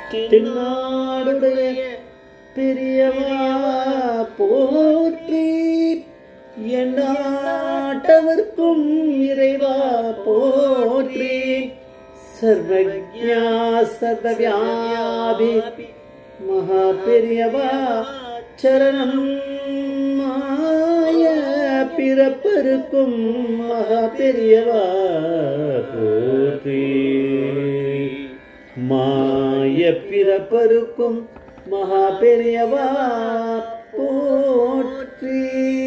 தென்னாடுடைய பெரியவா போற்றி எந்நாட்டவர்க்கும் இறைவா போற்றி சர்வஜா சர்வவியாபி மகா பெரியவா சரணம் மாய பிறப்பருக்கும் மகா பெரியவா போற்றி மாய பிறப்பருக்கும் மகா பெரியவா போற்றி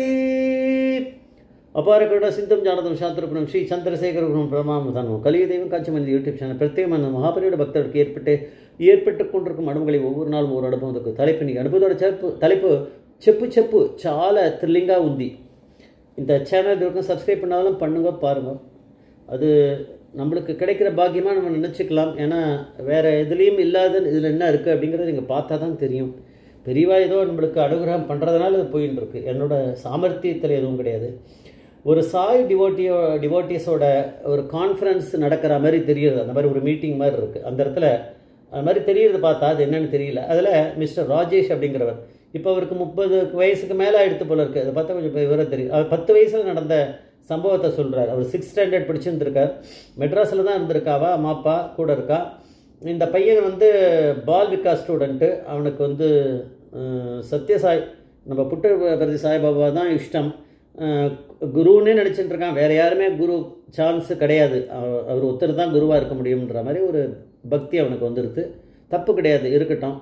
ಅಪಾರಕರಣ ಸಿಂಧಂ ಜಾನದಂ ಶಾಂತರೂಪಣಂ ಶ್ರೀ ಚಂದ್ರಶೇಖರ ಗುರು பிரமாமதானம் கலியுதேவம் காட்சிமந்தி யூடியூப் சேனல் பிரத்யேகமான மகாபரியோட பக்தர்களுக்கு ஏற்பட்டு ஏற்பட்டு கொண்டிருக்கும் அனுபவங்களை ஒவ்வொரு நாளும் ஒரு அனுபவம் இருக்கு தலைப்பு நீங்கள் அனுபவத்தோட செப்பு தலைப்பு செப்பு செப்பு చాలా థ్రిల్లింగ్గా ఉంది இந்த சேனல் இருக்கும் சப்ஸ்கிரைப் பண்ணாலும் பண்ணுங்க பாருங்க அது நம்மளுக்கு கிடைக்கிற பாக்கியமாக நம்ம நினச்சிக்கலாம் ஏன்னா வேறு எதுலேயும் இல்லாத இதில் என்ன இருக்குது அப்படிங்கிறத நீங்கள் பார்த்தா தான் தெரியும் பெரியவா ஏதோ நம்மளுக்கு அனுகிரகம் பண்ணுறதுனால இது போயின்னு இருக்கு என்னோட சாமர்த்தியத்தில் எதுவும் கிடையாது ஒரு சாய் டிவோட்டியோ டிவோட்டிஸோட ஒரு கான்ஃபரன்ஸ் நடக்கிற மாதிரி தெரியுது அந்த மாதிரி ஒரு மீட்டிங் மாதிரி இருக்குது அந்த இடத்துல அது மாதிரி தெரியுறது பார்த்தா அது என்னன்னு தெரியல அதில் மிஸ்டர் ராஜேஷ் அப்படிங்கிறவர் இப்போ அவருக்கு முப்பது வயசுக்கு மேலே ஆயிடுத்து போல இருக்குது அதை பார்த்தா கொஞ்சம் விவரம் தெரியும் அவர் பத்து வயசில் நடந்த சம்பவத்தை சொல்கிறார் அவர் சிக்ஸ் ஸ்டாண்டர்ட் படிச்சுருந்துருக்கார் மெட்ராஸில் தான் இருந்திருக்காவா அம்மா அப்பா கூட இருக்கா இந்த பையன் வந்து பால் விகாஸ் ஸ்டூடெண்ட்டு அவனுக்கு வந்து அஹ், சத்யசாய் நம்ம புட்டு பிரதி சாய்பாபா தான் இஷ்டம் அஹ், குருன்னே நினச்சிட்டு இருக்கான் வேறு யாருமே குரு சான்ஸ் கிடையாது அவ- அவர் ஒருத்தர் தான் குருவாக இருக்க முடியுன்ற மாதிரி ஒரு பக்தி அவனுக்கு வந்துடுது தப்பு கிடையாது இருக்கட்டும்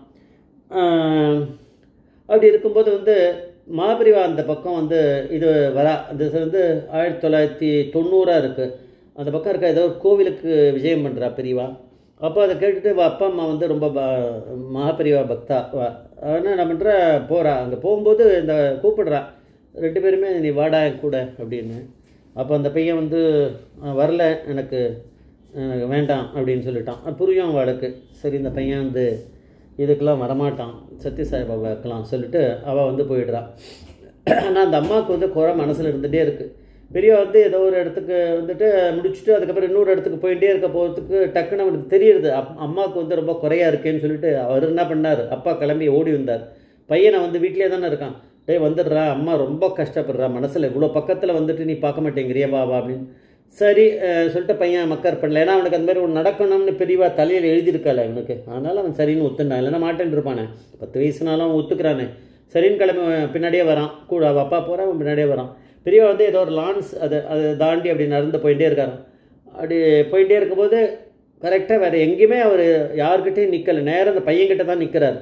அஹ், அப்படி இருக்கும்போது வந்து மாபிரிவா அந்த பக்கம் வந்து இது வரா அந்த இது வந்து ஆயிரத்தி தொள்ளாயிரத்தி தொண்ணூறாக இருக்குது அந்த பக்கம் இருக்க ஏதோ ஒரு கோவிலுக்கு விஜயம் பண்ணுறா பெரியவா அப்போ அதை கேட்டுட்டு வா அப்பா அம்மா வந்து ரொம்ப ப மகாபெரிவா பக்தா வா ஆனால் என்ன பண்ணுறா போகிறா அங்கே போகும்போது இந்த கூப்பிடுறா ரெண்டு பேருமே நீ வாடா என் கூட அப்படின்னு அப்போ அந்த பையன் வந்து "அஹ், வரல எனக்கு எனக்கு வேண்டாம் அப்படின்னு சொல்லிட்டான் அது புரியும் அவளுக்கு சரி இந்த பையன் வந்து இதுக்கெல்லாம் வரமாட்டான் சத்யசாய் பாபாக்கெல்லாம் சொல்லிட்டு அவள் வந்து போயிடுறா ஆனால் அந்த அம்மாவுக்கு வந்து குறை மனசில் இருந்துகிட்டே இருக்குது பெரியவா வந்து ஏதோ ஒரு இடத்துக்கு வந்துட்டு முடிச்சுட்டு அதுக்கப்புறம் இன்னொரு இடத்துக்கு போயிட்டே இருக்க போகிறதுக்கு டக்குன்னு அவனுக்கு தெரியுது அப் அம்மாவுக்கு வந்து ரொம்ப குறையா இருக்கேன்னு சொல்லிட்டு அவர் என்ன பண்ணார் அப்பா கிளம்பி ஓடி வந்தார் பையனை வந்து வீட்டிலே தானே இருக்கான் டேய் வந்துடுறா அம்மா ரொம்ப கஷ்டப்படுறா மனசில் இவ்வளோ பக்கத்தில் வந்துட்டு நீ பார்க்க மாட்டேங்கிறியா பாபா அப்படின்னு சரி அஹ், சொல்லிட்டு பையன் மக்கர் பண்ணல ஏன்னா அவனுக்கு அந்த மாதிரி ஒன்று நடக்கணும்னு பெரியவா தலையில் எழுதியிருக்காள் அவனுக்கு அதனால் அவன் சரின்னு ஒத்துனான் இல்லைன்னா மாட்டேன்னு இருப்பானே பத்து வயசுனாலும் அவன் ஒத்துக்கிறானே சரின்னு கிளம்பி அவன் பின்னாடியே வரான் கூட அவள் அப்பா போகிறான் அவன் பின்னாடியே வரான் பெரியவா வந்து ஏதோ ஒரு லான்ஸ் அதை அதை தாண்டி அப்படி நடந்து போயிட்டே இருக்காராம் அப்படி போயிட்டே இருக்கும்போது கரெக்டாக வேறு எங்கேயுமே அவர் யார்கிட்டையும் நிற்கலை நேரம் அந்த பையன்கிட்ட தான் நிற்கிறார்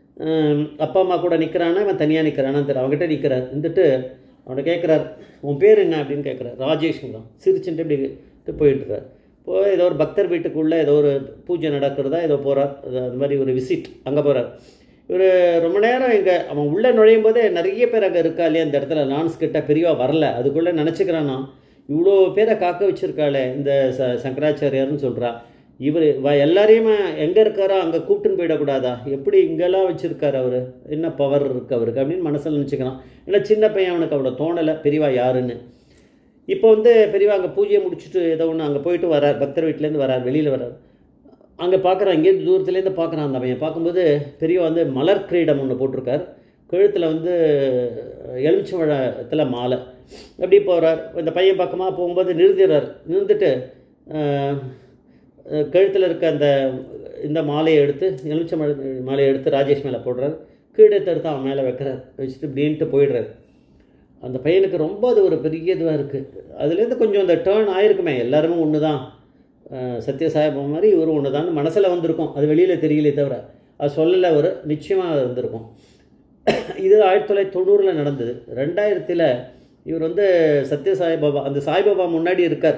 அப்பா அம்மா கூட நிற்கிறானா அவன் தனியாக நிற்கிறானா தெரியல அவங்ககிட்ட நிற்கிறார் இருந்துட்டு அவனை கேட்குறார் உன் பேர் என்ன அப்படின்னு கேட்குறார் ராஜேஷ்ங்கிறான் சிரிச்சுட்டு இப்படி போயிட்டுருக்கார் போய் ஏதோ ஒரு பக்தர் வீட்டுக்குள்ளே ஏதோ ஒரு பூஜை நடக்கிறதா ஏதோ போகிறார் அந்த மாதிரி ஒரு விசிட் அங்கே போகிறார் இவர் ரொம்ப நேரம் இங்கே அவன் உள்ளே நுழையும் போதே நிறைய பேர் அங்கே இருக்கா இல்லையா இந்த இடத்துல லான்ஸ் கிட்ட பெரியவா வரல அதுக்குள்ளே நினச்சிக்கிறானா இவ்வளோ பேரை காக்க வச்சிருக்காளே இந்த ச சங்கராச்சாரியார்னு சொல்கிறா இவர் வ எல்லாரையுமே எங்கே இருக்காரோ அங்கே கூப்பிட்டுன்னு போயிடக்கூடாதா எப்படி இங்கெல்லாம் வச்சுருக்காரு அவர் என்ன பவர் இருக்கு அவருக்கு அப்படின்னு மனசில் நினச்சிக்கிறான் ஏன்னா சின்ன பையன் அவனுக்கு அவ்வளோ தோணலை பெரியவா யாருன்னு இப்போ வந்து பெரியவா அங்கே பூஜையை முடிச்சுட்டு ஏதோ ஒன்று அங்கே போயிட்டு வரார் பக்தர் வீட்டிலேருந்து வரார் வெளியில் வரார் அங்கே பார்க்குறான் இங்கேருந்து தூரத்துலேருந்து பார்க்குறான் அந்த பையன் பார்க்கும்போது பெரியவா வந்து மலர் கிரீடம் ஒன்று போட்டிருக்கார் கழுத்தில் வந்து எலுமிச்சம்பழத்தில் மாலை அப்படி போகிறார் இந்த பையன் பக்கமாக போகும்போது நிறுத்திடுறார் நிறுத்திட்டு கழுத்தில் இருக்க அந்த இந்த மாலையை எடுத்து எலுமிச்சம்பழ மாலையை எடுத்து ராஜேஷ் மேலே போடுறார் கீழே எடுத்து அவன் மேலே வைக்கிறார் வச்சுட்டு இப்படின்ட்டு போயிடுறாரு அந்த பையனுக்கு ரொம்ப அது ஒரு பெரிய இதுவாக இருக்குது அதுலேருந்து கொஞ்சம் அந்த டேர்ன் ஆயிருக்குமே எல்லாருமே ஒன்று தான் சத்யசாயபம் மாதிரி இவரும் ஒன்று தான் மனசில் வந்திருக்கும் அது வெளியில் தெரியலே தவிர அது சொல்லலை ஒரு நிச்சயமாக இருந்திருக்கும் இது ஆயிரத்தி தொள்ளாயிரத்தி தொண்ணூறில் நடந்தது ரெண்டாயிரத்தில் இவர் வந்து சத்ய சாய்பாபா அந்த சாய்பாபா முன்னாடி இருக்கார்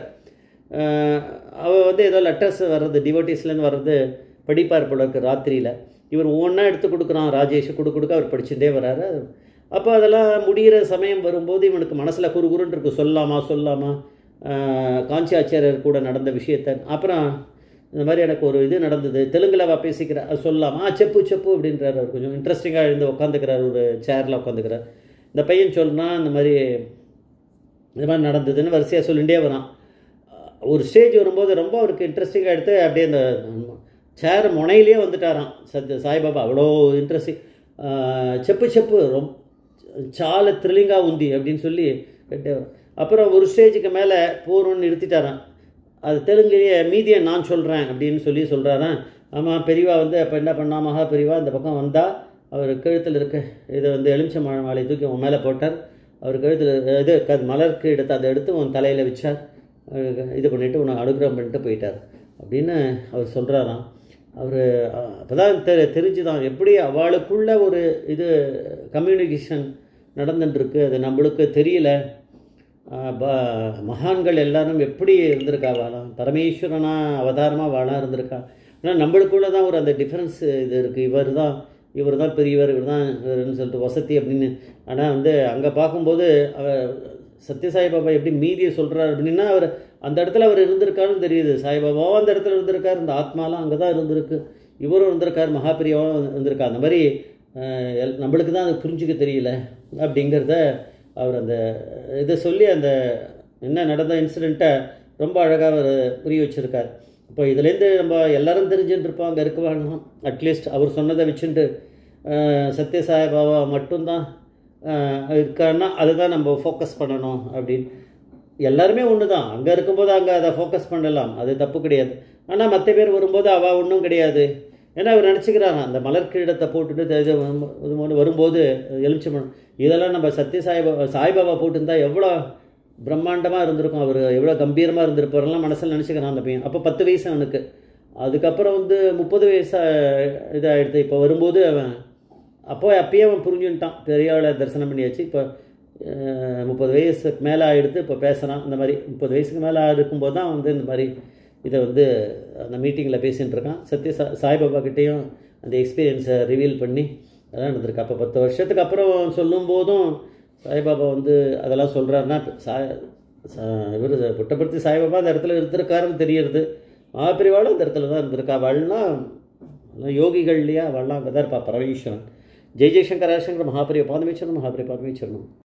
அவர் வந்து ஏதோ லெட்டர்ஸ் வர்றது டிவோட்டிஸ்லேருந்து வர்றது படிப்பார் போல இருக்கு ராத்திரியில் இவர் ஒவ்வொன்றா எடுத்து கொடுக்குறான் ராஜேஷ் கொடு கொடுக்க அவர் படிச்சுட்டே வராரு அப்போ அதெல்லாம் முடிகிற சமயம் வரும்போது இவனுக்கு மனசில் குறுகுறுன்னு இருக்கு சொல்லாமா சொல்லாமா காஞ்சி ஆச்சாரியர் கூட நடந்த விஷயத்த அப்புறம் இந்த மாதிரி எனக்கு ஒரு இது நடந்தது தெலுங்குலவா பேசிக்கிற அது சொல்லாமா ஆ செப்பு செப்பு அப்படின்றார் அவர் கொஞ்சம் இன்ட்ரெஸ்டிங்காக எழுந்து உட்காந்துக்கிறார் ஒரு சேரில் உட்காந்துக்கிறார் இந்த பையன் சொல்கிறான் இந்த மாதிரி இந்த மாதிரி நடந்ததுன்னு வரிசையாக சொல்லிகிட்டே வரான் ஒரு ஸ்டேஜ் வரும்போது ரொம்ப அவருக்கு இன்ட்ரெஸ்டிங்காக எடுத்து அப்படியே அந்த சேர் முனையிலே வந்துட்டாராம் சத்ய சாய்பாபா அவ்வளோ இன்ட்ரெஸ்டிங் செப்பு செப்பு ரொம்ப சால த்ரில்லிங்கா உந்தி அப்படின்னு சொல்லி கேட்டு அப்புறம் ஒரு ஸ்டேஜுக்கு மேலே போகிறோன்னு நிறுத்திட்டாராம் அது தெலுங்குலேயே மீதியை நான் சொல்கிறேன் அப்படின்னு சொல்லி சொல்கிறாராம் ஆமாம் பெரியவா வந்து அப்போ என்ன பண்ணா மகா பெரியவா இந்த பக்கம் வந்தால் அவர் கழுத்தில் இருக்க இதை வந்து எலுமிச்சை மாலை தூக்கி உன் மேலே போட்டார் அவர் கழுத்தில் இது க மலருக்கு எடுத்து அதை எடுத்து உன் தலையில் வச்சார் அஹ் இது பண்ணிவிட்டு உன்னை அனுகிரகம் பண்ணிட்டு போயிட்டார் அப்படின்னு அவர் சொல்கிறாராம் அவர் அப்போ தான் தெ தெரிஞ்சுதான் எப்படி அவளுக்குள்ள ஒரு இது கம்யூனிகேஷன் நடந்துட்டுருக்கு அது நம்மளுக்கு தெரியல ஆஹ் ப- மகான்கள் எல்லாரும் எப்படி இருந்திருக்கா வாழாம் பரமேஸ்வரனா அவதாரமாக வாழா இருந்திருக்கா ஆனால் நம்மளுக்குள்ள தான் ஒரு அந்த டிஃப்ரென்ஸ் இது இருக்குது இவர் தான் இவர் தான் பெரியவர் இவர் தான் இவருன்னு சொல்லிட்டு வசதி அப்படின்னு ஆனால் வந்து அங்கே பார்க்கும்போது அவர் சத்யசாய் பாபா எப்படி மீதியை சொல்கிறார் அப்படின்னா அவர் அந்த இடத்துல அவர் இருந்திருக்காருன்னு தெரியுது சாய்பாபாவும் அந்த இடத்துல இருந்திருக்கார் இந்த ஆத்மாலாம் அங்கே தான் இருந்திருக்கு இவரும் இருந்திருக்கார் மகாபிரியாவும் இருந்திருக்கா அந்த மாதிரி ஆஹ் எல்- நம்மளுக்கு தான் அது புரிஞ்சுக்க தெரியல அப்படிங்கிறத அவர் அந்த இதை சொல்லி அந்த என்ன நடந்த இன்சிடெண்ட்டை ரொம்ப அழகாக அவர் புரிய வச்சுருக்கார் இப்போ இதுலேருந்து நம்ம எல்லாரும் தெரிஞ்சுட்டு இருப்போம் அங்கே இருக்க வேணும் அட்லீஸ்ட் அவர் சொன்னதை வச்சுட்டு சத்யசாய் பாபா மட்டும்தான் ஆஹ் இருக்காருன்னா அதுதான் நம்ம ஃபோக்கஸ் பண்ணணும் அப்படின்னு எல்லாருமே ஒன்று தான் அங்கே இருக்கும்போது அங்கே அதை ஃபோக்கஸ் பண்ணலாம் அது தப்பு கிடையாது ஆனால் மற்ற பேர் வரும்போது அவள் ஒன்றும் கிடையாது ஏன்னா அவர் நினச்சிக்கிறாங்க அந்த மலர் கிரீடத்தை போட்டுட்டு இது- இது வரும்- இது மாதிரி வரும்போது எலுமிச்சம்பழம் இதெல்லாம் நம்ம சத்ய சாய்பாபா சாய்பாபா போட்டிருந்தா எவ்வளோ பிரம்மாண்டமாக இருந்திருக்கும் அவர் எவ்வளோ கம்பீரமாக இருந்திருப்பாரெல்லாம் மனசில் நினச்சிக்கிறான் அந்த பையன் அப்போ பத்து வயசு அவனுக்கு அதுக்கப்புறம் வந்து முப்பது வயசு இதாகிடுது இப்போ வரும்போது அவன் அப்போ அப்பயே அவன் புரிஞ்சுட்டான் பெரியவளை தரிசனம் பண்ணியாச்சு இப்போ அஹ், முப்பது வயசுக்கு மேலே ஆகிடுது இப்போ பேசுகிறான் இந்த மாதிரி முப்பது வயசுக்கு மேலே இருக்கும்போது தான் வந்து இந்த மாதிரி இதை வந்து அந்த மீட்டிங்கில் பேசிகிட்டு இருக்கான் சத்ய சா சாய்பாபா கிட்டேயும் அந்த எக்ஸ்பீரியன்ஸை ரிவீல் பண்ணி அதெல்லாம் நடந்திருக்கு அப்போ பத்து வருஷத்துக்கு அப்புறம் சொல்லும்போதும் சாய்பாபா வந்து அதெல்லாம் சொல்கிறாருன்னா சாய் இவர் புட்டபர்த்தி சாய்பாபா அந்த இடத்துல இருந்திருக்காருன்னு தெரியறது மகாபிரிவாளும் அந்த இடத்துல தான் இருந்திருக்கா அவள்லாம் எல்லாம் யோகிகள் இல்லையா அவள்லாம் அங்கே தான் இருப்பா பரமேஸ்வரன் ஜெய் ஜெய்சங்கர் ஹரசங்கர் மகாபிரிய பாதமேஸ்வரன் மகாபிரிய பாதமேஸ்வரனும்